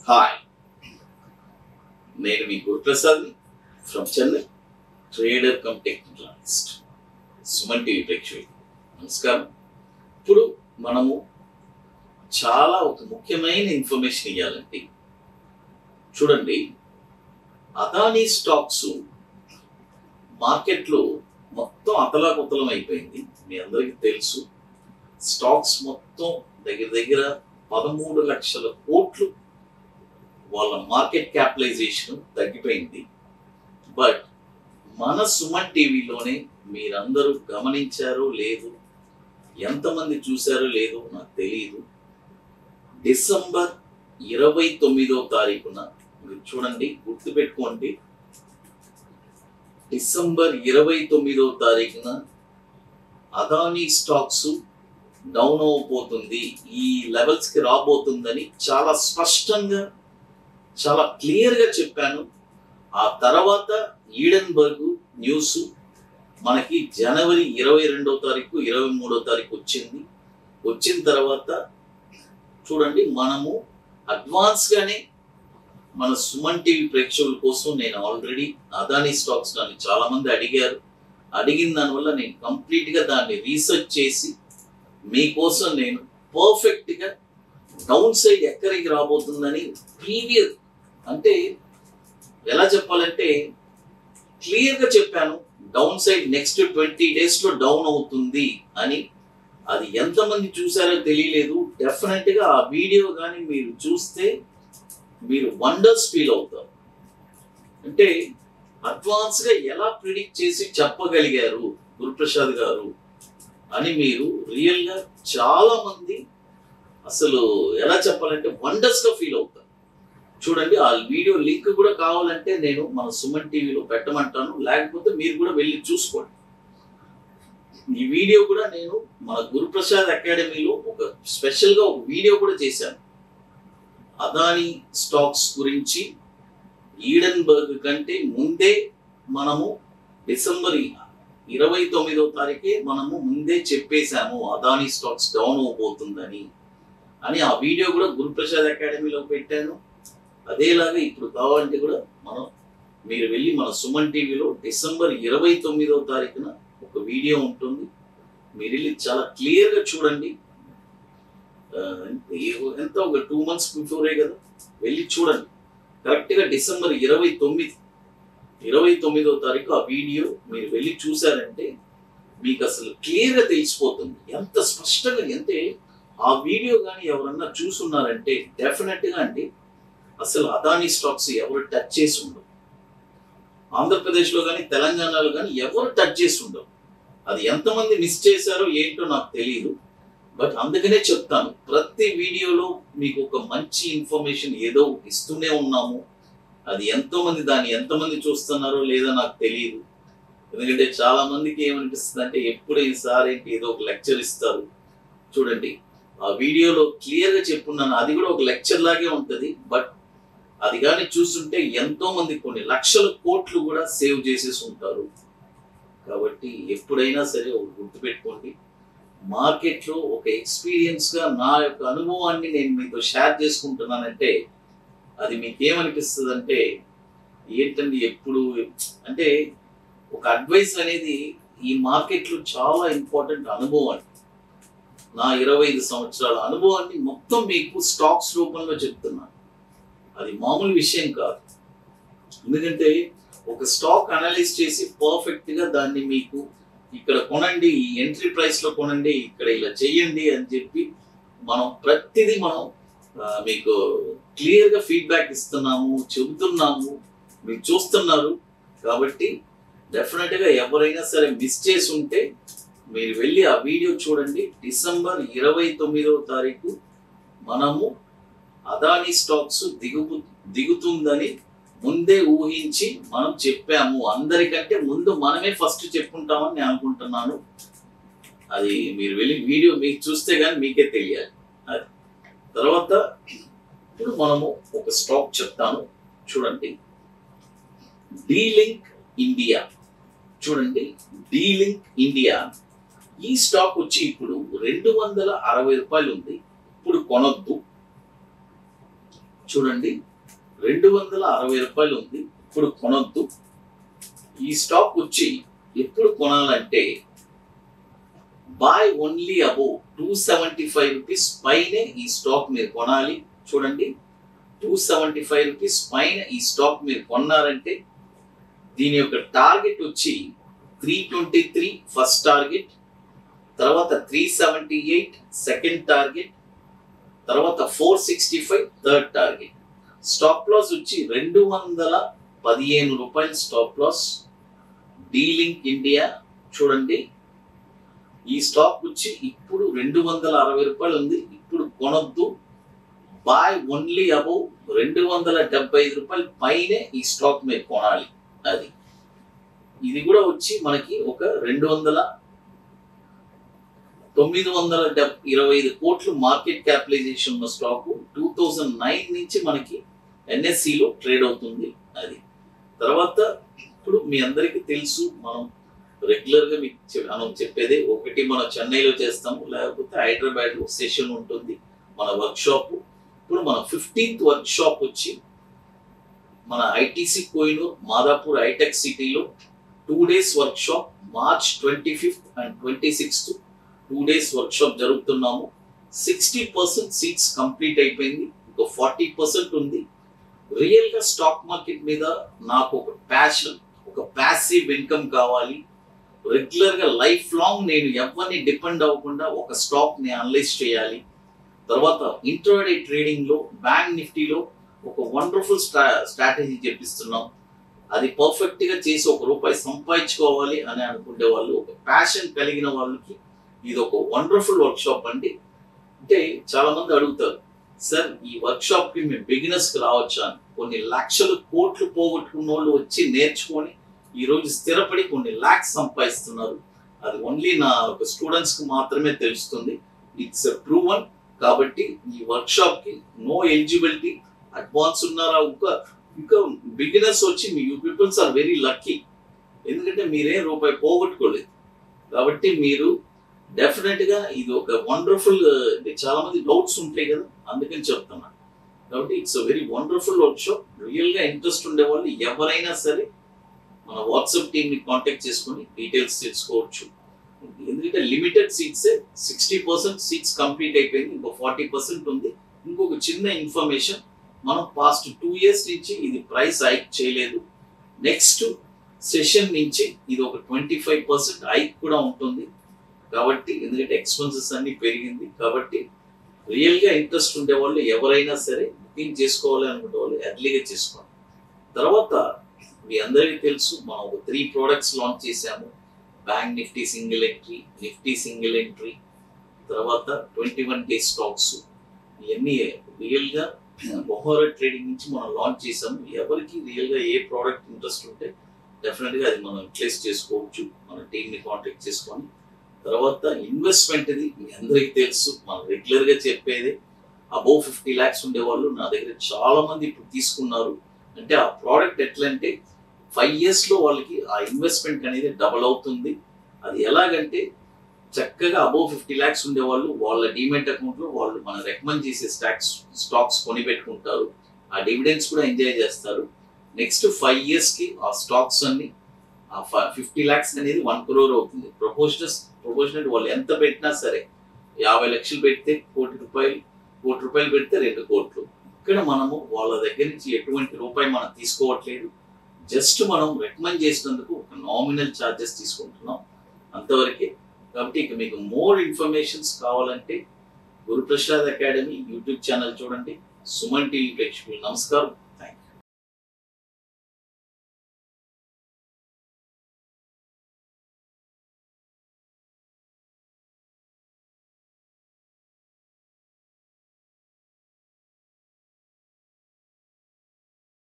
hi నేను మీ గురుప్రసాద్ని from Chennai trader cum technical analyst Suman TV ప్రేక్షకులు నమస్కారం ఇప్పుడు మనము చాలా ఒక ముఖ్యమైన ఇన్ఫర్మేషన్ ఇవ్వాలండి చూడండి అదానీ స్టాక్స్ మార్కెట్లో మొత్తం అతలాకుతలం అయిపోయింది మీ అందరికీ తెలుసు స్టాక్స్ మొత్తం దగ్గర దగ్గర పదమూడు లక్షల కోట్లు వాళ్ళ మార్కెట్ క్యాపిటలైజేషన్ తగ్గిపోయింది బట్ మన సుమన్ టీవీలోనే మీరందరూ గమనించారో లేదు ఎంతమంది చూశారో లేదో నాకు తెలియదు డిసెంబర్ ఇరవై తొమ్మిదో తారీఖున మీరు చూడండి గుర్తుపెట్టుకోండి డిసెంబర్ ఇరవై తొమ్మిదో తారీఖున అదానీ స్టాక్స్ డౌన్ అవబోతుంది ఈ లెవెల్స్ కి రాబోతుందని చాలా స్పష్టంగా చాలా క్లియర్ గా చెప్పాను ఆ తర్వాత ఈడెన్బర్గ్ న్యూస్ మనకి జనవరి ఇరవై రెండో తారీఖు ఇరవై మూడో తారీఖు వచ్చింది వచ్చిన తర్వాత చూడండి మనము అడ్వాన్స్ గానే మన సుమన్ టీవీ ప్రేక్షకుల కోసం నేను ఆల్రెడీ అదానీ స్టాక్స్ నన్ను చాలా మంది అడిగారు అడిగిన దానివల్ల నేను కంప్లీట్ గా దాన్ని రీసెర్చ్ చేసి మీకోసం నేను పర్ఫెక్ట్ గా డౌన్ సైడ్ ఎక్కడికి రాబోతుందని ప్రీవియస్ అంటే ఎలా చెప్పాలంటే క్లియర్ గా చెప్పాను down side next twenty days లో డౌన్ అవుతుంది అని అది ఎంతమంది చూసారో తెలియలేదు డెఫినెట్ గా ఆ వీడియో కానీ మీరు చూస్తే మీరు వండర్స్ ఫీల్ అవుతారు అంటే అడ్వాన్స్ గా ఎలా ప్రిడిక్ట్ చేసి చెప్పగలిగారు గురుప్రసాద్ గారు అని మీరు రియల్ గా చాలా మంది అసలు ఎలా చెప్పాలంటే వండర్స్ గా ఫీల్ అవుతారు చూడండి ఆ వీడియో లింక్ కూడా కావాలంటే నేను మన సుమన్ టీవీలో పెట్టమంటాను లేకపోతే మీరు కూడా వెళ్ళి చూసుకోండి ఈ వీడియో కూడా నేను మన గురుప్రసాద్ అకాడమీలో ఒక స్పెషల్ గా ఒక వీడియో కూడా చేశాను అదానీ స్టాక్స్ గురించి ఈడెన్బర్గ్ కంటే ముందే మనము డిసెంబర్ ఇరవై తొమ్మిదో తారీఖే మనము ముందే చెప్పేశాము అదానీ స్టాక్స్ డౌన్ అవబోతుందని అని ఆ వీడియో కూడా గురుప్రసాద్ అకాడమీలో పెట్టాను అదేలాగా ఇప్పుడు కావాలంటే కూడా మనం మీరు వెళ్ళి మన సుమన్ టీవీలో డిసెంబర్ ఇరవై తొమ్మిదో తారీఖున ఒక వీడియో ఉంటుంది మీరు వెళ్ళి చాలా క్లియర్గా చూడండి ఆ, ఏ- ఎంత ఒక టూ మంత్స్ బిఫోరే కదా వెళ్ళి చూడండి కరెక్ట్గా డిసెంబర్ ఇరవై తొమ్మిది ఇరవై తొమ్మిదో తారీఖు ఆ వీడియో మీరు వెళ్ళి చూసారంటే మీకు అసలు క్లియర్గా తెలిసిపోతుంది ఎంత స్పష్టంగా అంటే ఆ వీడియో కానీ ఎవరన్నా చూసున్నారంటే డెఫినెట్గా అంటే అసలు అదానీ స్టాక్స్ ఎవరు టచ్ చేసి ఉండవు ఆంధ్రప్రదేశ్లో కానీ తెలంగాణలో కానీ ఎవరు టచ్ చేసి ఉండవు అది ఎంతమంది మిస్ చేశారో ఏంటో నాకు తెలియదు బట్ అందుకనే చెప్తాను ప్రతి వీడియోలో మీకు ఒక మంచి ఇన్ఫర్మేషన్ ఏదో ఒకటి ఇస్తూనే ఉన్నాము అది ఎంతో మంది దాన్ని ఎంతమంది చూస్తున్నారో లేదో నాకు తెలియదు ఎందుకంటే చాలా మందికి ఏమనిపిస్తుంది అంటే ఎప్పుడు ఈసారి ఏంటి ఏదో ఒక లెక్చర్ ఇస్తారు చూడండి ఆ వీడియోలో క్లియర్ గా చెప్పున్నాను అది కూడా ఒక లెక్చర్ లాగే ఉంటది బట్ అది కానీ చూస్తుంటే ఎంతో మంది కొన్ని లక్షల కోట్లు కూడా సేవ్ చేసేసి ఉంటారు కాబట్టి ఎప్పుడైనా సరే ఒక గుర్తుపెట్టుకోండి మార్కెట్లో ఒక ఎక్స్పీరియన్స్ గా నా యొక్క అనుభవాన్ని నేను మీతో షేర్ చేసుకుంటున్నానంటే అది మీకు ఏమనిపిస్తుంది అంటే ఏంటండి ఎప్పుడు అంటే ఒక అడ్వైస్ అనేది ఈ మార్కెట్లో చాలా ఇంపార్టెంట్ అనుభవం అండి నా ఇరవై ఐదు సంవత్సరాల అనుభవాన్ని మొత్తం మీకు స్టాక్స్ రూపంలో చెప్తున్నాను అది మామూలు విషయం కాదు ఎందుకంటే ఒక స్టాక్ అనలైజ్ చేసి పర్ఫెక్ట్ గా దాన్ని మీకు ఇక్కడ కొనండి ఈ ఎంట్రీ ప్రైస్ లో కొనండి ఇక్కడ ఇలా చెయ్యండి అని చెప్పి మనం ప్రతిదీ మనం ఆ, మీకు క్లియర్ గా ఫీడ్బ్యాక్ ఇస్తున్నాము చెబుతున్నాము మీరు చూస్తున్నారు కాబట్టి డెఫినెట్ గా ఎవరైనా సరే మిస్ చేసి ఉంటే మీరు వెళ్ళి ఆ వీడియో చూడండి డిసెంబర్ ఇరవై తొమ్మిదవ తారీఖు మనము అదానీ స్టాక్స్ దిగు దిగుతుందని ముందే ఊహించి మనం చెప్పాము అందరికంటే ముందు మనమే ఫస్ట్ చెప్పుకుంటామని నేను అనుకుంటున్నాను అది మీరు వెళ్ళి వీడియో మీకు చూస్తే కానీ మీకే తెలియాలి అది తర్వాత ఇప్పుడు మనము ఒక స్టాక్ చెప్తాను చూడండి డీలింక్ ఇండియా చూడండి డీలింక్ ఇండియా ఈ స్టాక్ వచ్చి ఇప్పుడు రెండు వందల అరవై రూపాయలు ఉంది ఇప్పుడు కొనొద్దు చూడండి రెండు వందల అరవై రూపాయలు ఉంది ఇప్పుడు కొనొద్దు ఈ స్టాక్ వచ్చి ఎప్పుడు కొనాలంటే buy only above two seventy five rupees పైనే ఈ స్టాక్ మీరు కొనాలి చూడండి టూ సెవెంటీ ఫైవ్ రూపీస్ పైన ఈ స్టాక్ మీరు కొన్నారంటే దీని యొక్క టార్గెట్ వచ్చి three twenty three first target తర్వాత three seventy eight second target తర్వాత four sixty five third target stop loss వచ్చి రెండు వందల పదిహేను రూపాయలు స్టాప్ లాస్ డీలింక్ ఇండియా చూడండి ఈ స్టాక్ వచ్చి ఇప్పుడు రెండు వందల అరవై రూపాయలు ఉంది ఇప్పుడు కొనొద్దు బాయ్ ఓన్లీ అబౌవ్ రెండు వందల డెబ్బై ఐదు రూపాయల పైనే ఈ స్టాక్ మీరు కొనాలి అది ఇది కూడా వచ్చి మనకి ఒక రెండు వందల తొమ్మిది వందల డెబ్ ఇరవై ఐదు కోట్లు మార్కెట్ క్యాపిటలైజేషన్ ఉన్న స్టాక్ టూ థౌజండ్ నైన్ నుంచి మనకి ఎన్ఎస్సిలో ట్రేడ్ అవుతుంది అది తర్వాత ఇప్పుడు మీ అందరికీ తెలుసు మనం రెగ్యులర్ గా మీకు చె- మనం చెప్పేది ఒకటి మనం చెన్నైలో చేస్తాము లేకపోతే హైదరాబాద్ లో సెషన్ ఉంటుంది మన వర్క్ షాప్ ఇప్పుడు మన ఫిఫ్టీన్త్ వర్క్ షాప్ వచ్చి మన ఐటీసీ కోయినూర్ మాదాపూర్ హైటెక్ సిటీలో two days workshop March twenty fifth and twenty sixth two days workshop జరుగుతున్నాము సిక్స్టీ పర్సెంట్ సీట్స్ కంప్లీట్ అయిపోయింది ఒక ఫార్టీ పర్సెంట్ ఉంది రియల్ గా స్టాక్ మార్కెట్ మీద నాకు ఒక ప్యాషన్ ఒక ప్యాసివ్ ఇన్కమ్ కావాలి రెగ్యులర్ గా లైఫ్ లాంగ్ నేను ఎవరిని డిపెండ్ అవ్వకుండా ఒక స్టాక్ ని అనలైజ్ చేయాలి తర్వాత ఇంటర్డే ట్రేడింగ్ లో బ్యాంక్ నిఫ్టీలో ఒక వండర్ఫుల్ స్ట్రా స్ట్రాటజీ చెప్పిస్తున్నాం అది పర్ఫెక్ట్ గా చేసి ఒక రూపాయి సంపాదించుకోవాలి అని అనుకునే వాళ్ళు ఒక ప్యాషన్ కలిగిన వాళ్ళకి ఇది ఒక వండర్ఫుల్ వర్క్ షాప్ అండి అంటే చాలా మంది అడుగుతారు సార్ ఈ వర్క్ షాప్ కి మేము బిగినర్స్ కి రావచ్చా అని కొన్ని లక్షలు కోట్లు పోగొట్టుకున్న వాళ్ళు వచ్చి నేర్చుకొని ఈ రోజు స్థిరపడి కొన్ని లాక్స్ సంపాదిస్తున్నారు అది ఓన్లీ నా ఒక స్టూడెంట్స్ కి మాత్రమే తెలుస్తుంది ఇట్స్ ప్రూవన్ కాబట్టి ఈ వర్క్ షాప్ కి నో ఎలిజిబిలిటీ అడ్వాన్స్ ఉన్నారా ఇంకా ఇంకా బిగినర్స్ వచ్చి మీ you peoples are very lucky ఎందుకంటే మీరేం రూపాయి పోగొట్టుకోలేదు కాబట్టి మీరు డెఫినెట్ గా ఇది ఒక వండర్ఫుల్ అంటే చాలా మంది డౌట్స్ ఉంటాయి కదా అందుకని చెప్తున్నా కాబట్టి it's very wonderful workshop real గా ఇంట్రెస్ట్ ఉండే వాళ్ళు ఎవరైనా సరే మన వాట్సాప్ టీమ్ ని కాంటాక్ట్ చేసుకొని డీటెయిల్స్ తెలుసుకోవచ్చు ఎందుకంటే limited seats sixty percent seats complete అయిపోయింది ఇంకో ఫార్టీ పర్సెంట్ ఉంది ఇంకొక చిన్న ఇన్ఫర్మేషన్ మనం పాస్ట్ టూ ఇయర్స్ నుంచి ఇది ప్రైస్ హైక్ చేయలేదు నెక్స్ట్ సెషన్ నుంచి ఇది ఒక ట్వంటీ ఫైవ్ పర్సెంట్ హైక్ కూడా ఉంటుంది కాబట్టి ఎందుకంటే ఎక్స్పెన్సెస్ అన్ని పెరిగింది కాబట్టి రియల్ గా ఇంట్రెస్ట్ ఉండే వాళ్ళు ఎవరైనా సరే బుకింగ్ చేసుకోవాలి అనుకునే వాళ్ళు ఎర్లీగా చేసుకోండి తర్వాత మీ అందరికీ తెలుసు మనం ఒక త్రీ ప్రోడక్ట్స్ లాంచ్ చేశాము bank nifty single entry nifty single entry తర్వాత ట్వంటీ వన్ డే స్టాక్స్ ఇవన్నీ రియల్ గా మొహోరా ట్రేడింగ్ నుంచి మనం లాంచ్ చేసాము ఎవరికి రియల్ గా ఏ ప్రోడక్ట్ ఇంట్రెస్ట్ ఉంటే డెఫినెట్ గా అది మనం యూటిలైజ్ చేసుకోవచ్చు మన టీమ్ ని కాంటాక్ట్ చేసుకొని తర్వాత ఇన్వెస్ట్మెంట్ ఇది మీ అందరికీ తెలుసు మనం రెగ్యులర్ గా చెప్పేది అబౌవ్ ఫిఫ్టీ ల్యాక్స్ ఉండే వాళ్ళు నా దగ్గర చాలా మంది ఇప్పుడు తీసుకున్నారు అంటే ఆ ప్రోడక్ట్ ఎట్లా అంటే ఫైవ్ ఇయర్స్ లో వాళ్ళకి ఆ ఇన్వెస్ట్మెంట్ అనేది డబల్ అవుతుంది అది ఎలాగంటే చక్కగా అబౌవ్ ఫిఫ్టీ ల్యాక్స్ ఉండే వాళ్ళు వాళ్ళ డిమెట్ అకౌంట్ లో వాళ్ళు మన రికమెండ్ చేసే స్టాక్స్ స్టాక్స్ కొని పెట్టుకుంటారు ఆ డివిడెండ్స్ కూడా ఎంజాయ్ చేస్తారు నెక్స్ట్ ఫైవ్ ఇయర్స్ కి ఆ స్టాక్స్ అన్ని ఆ ఫిఫ్టీ ల్యాక్స్ అనేది వన్ క్రోర్ అవుతుంది ప్రపోజనస్ ప్రపోజనల్ వాళ్ళు ఎంత పెట్టినా సరే యాభై లక్షలు పెడితే కోటి రూపాయలు కోటి రూపాయలు పెడితే రెండు కోట్లు ఇక్కడ మనము వాళ్ళ దగ్గర నుంచి ఎటువంటి రూపాయి మనం తీసుకోవట్లేదు జస్ట్ మనం రికమెండ్ చేసినందుకు ఒక నామినల్ ఛార్జెస్ తీసుకుంటున్నాం అంతవరకే కాబట్టి ఇక మీకు మోర్ ఇన్ఫర్మేషన్స్ కావాలంటే గురుప్రసాద్ అకాడమీ యూట్యూబ్ ఛానల్ చూడండి సుమన్ టీవీ ప్రేక్షకులు నమస్కారం